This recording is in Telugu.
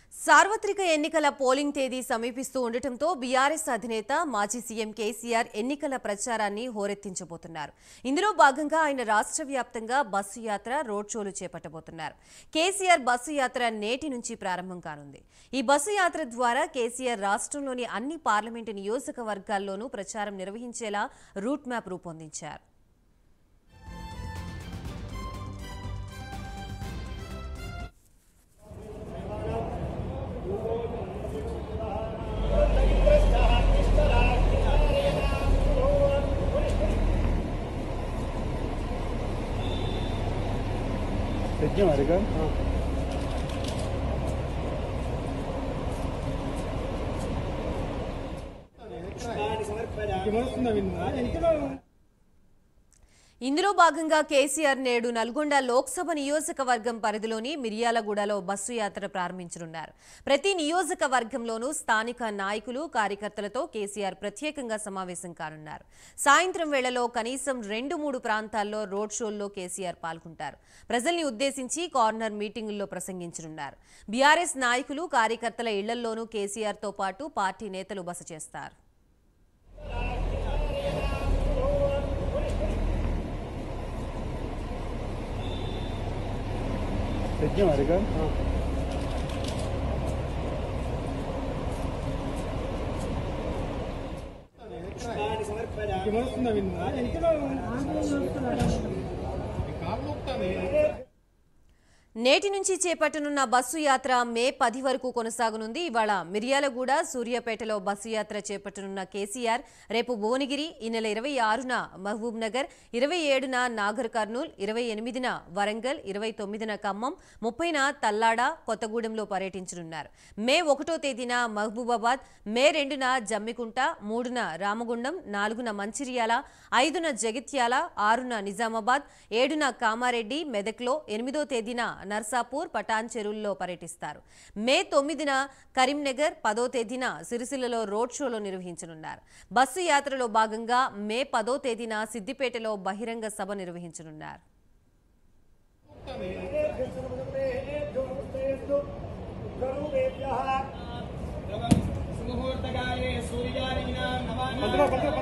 సార్వత్రిక ఎన్నికల పోలింగ్ తేదీ సమీపిస్తూ ఉండటంతో బీఆర్ఎస్ అధినేత మాజీ సీఎం కేసీఆర్ ఎన్నికల ప్రచారాన్ని హోరెత్తించబోతున్నారు ఇందులో భాగంగా ఆయన రాష్ట్ర వ్యాప్తంగా బస్సు యాత్ర రోడ్ షోలు చేపట్టబోతున్నారు కేసీఆర్ బస్సు యాత్ర నేటి నుంచి ప్రారంభం కానుంది ఈ బస్సు యాత్ర ద్వారా కేసీఆర్ రాష్ట్రంలోని అన్ని పార్లమెంటు నియోజకవర్గాల్లోనూ ప్రచారం నిర్వహించేలా రూట్ మ్యాప్ రూపొందించారు యజ్ఞం అదిగా ఇందులో భాగంగా కేసీఆర్ నేడు నల్గొండ లోక్సభ నియోజకవర్గం పరిధిలోని మిర్యాలగూడలో బస్సు యాత్ర ప్రారంభించనున్నారు ప్రతి నియోజకవర్గంలోనూ స్థానిక నాయకులు కార్యకర్తలతో కేసీఆర్ ప్రత్యేకంగా సమావేశం కానున్నారు సాయంత్రం వేళలో కనీసం రెండు మూడు ప్రాంతాల్లో రోడ్ షోల్లో కేసీఆర్ పాల్గొంటారు ప్రజల్ని ఉద్దేశించి కార్నర్ మీటింగుల్లో ప్రసంగించనున్నారు బీఆర్ఎస్ నాయకులు కార్యకర్తల ఇళ్లల్లోనూ కేసీఆర్తో పాటు పార్టీ నేతలు బస చేస్తారు యజ్ఞం అదిగా నేటి నుంచి చేపట్టనున్న బస్సు యాత్ర మే పది వరకు కొనసాగనుంది ఇవాళ మిర్యాలగూడ సూర్యాపేటలో బస్సు యాత్ర చేపట్టనున్న కేసీఆర్ రేపు భువనగిరి ఈ నెల ఇరవై ఆరున మహబూబ్ నగర్ ఇరవై ఏడున నాగర్ కర్నూల్ ఇరవై ఎనిమిదిన వరంగల్ ఇరవై తొమ్మిదిన ఖమ్మం ముప్పైన తల్లాడ కొత్తగూడెంలో పర్యటించనున్నారు మే ఒకటో తేదీన మహబూబాబాద్ మే రెండున జమ్మికుంట మూడున రామగుండం నాలుగున మంచిర్యాల ఐదున జగిత్యాల ఆరున నిజామాబాద్ ఏడున కామారెడ్డి మెదక్లో ఎనిమిదో తేదీన నర్సాపూర్ పటాన్ చెరువుల్లో పర్యటిస్తారు మే తొమ్మిదిన కరీంనగర్ పదో తేదీన సిరిసిల్లలో రోడ్ షోలో నిర్వహించనున్నారు బస్సు యాత్రలో భాగంగా మే పదో తేదీన సిద్దిపేటలో బహిరంగ సభ నిర్వహించనున్నారు సుముహూర్తకాలే సూర్యాదీనాం నవానాం